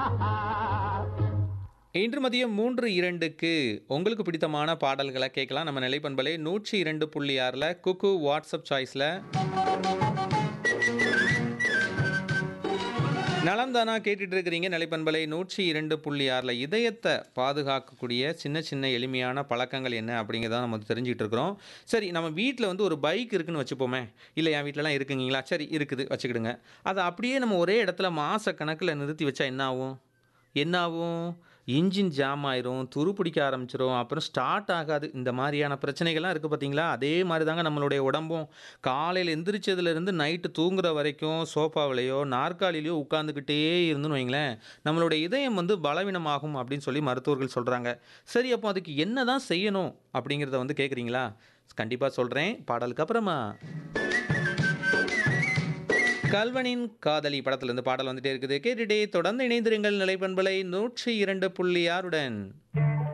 இன்று மதியம் மூன்று இரண்டுக்கு உங்களுக்கு பிடித்தமான பாடல்களை கேட்கலாம் நம்ம நிலைப்பண்பலை நூற்றி இரண்டு புள்ளி ஆறில் குக்கு வாட்ஸ்அப் சாய்ஸில் நலம் தானா கேட்டுட்டு இருக்கிறீங்க நிலைப்பண்பலை நூற்றி இரண்டு புள்ளி ஆறில் இதயத்தை பாதுகாக்கக்கூடிய சின்ன சின்ன எளிமையான பழக்கங்கள் என்ன அப்படிங்கிறத நம்ம தெரிஞ்சுக்கிட்டு இருக்கிறோம் சரி நம்ம வீட்டில் வந்து ஒரு பைக் இருக்குன்னு வச்சுப்போமே இல்லை என் வீட்டிலலாம் இருக்குங்களா சரி இருக்குது வச்சுக்கிடுங்க அதை அப்படியே நம்ம ஒரே இடத்துல மாத கணக்கில் நிறுத்தி வச்சா என்ன ஆகும் என்ன ஆகும் இன்ஜின் ஜாம் ஆயிரும் துரு பிடிக்க ஆரம்பிச்சிரும் அப்புறம் ஸ்டார்ட் ஆகாது இந்த மாதிரியான பிரச்சனைகள்லாம் இருக்குது பார்த்தீங்களா அதே மாதிரி தாங்க நம்மளுடைய உடம்பும் காலையில் எந்திரிச்சதுலேருந்து நைட்டு தூங்குற வரைக்கும் சோஃபாவிலையோ நாற்காலிலையோ உட்காந்துக்கிட்டே இருந்துன்னு வைங்களேன் நம்மளுடைய இதயம் வந்து பலவீனமாகும் அப்படின்னு சொல்லி மருத்துவர்கள் சொல்கிறாங்க சரி அப்போ அதுக்கு என்ன தான் செய்யணும் அப்படிங்கிறத வந்து கேட்குறீங்களா கண்டிப்பாக சொல்கிறேன் பாடலுக்கு அப்புறமா கல்வனின் காதலி படத்திலிருந்து பாடல் வந்துட்டே இருக்குது கேட்டுட்டே தொடர்ந்து இணைந்திருங்கள் நிலைப்பண்பலை நூற்றி இரண்டு புள்ளி ஆறுடன்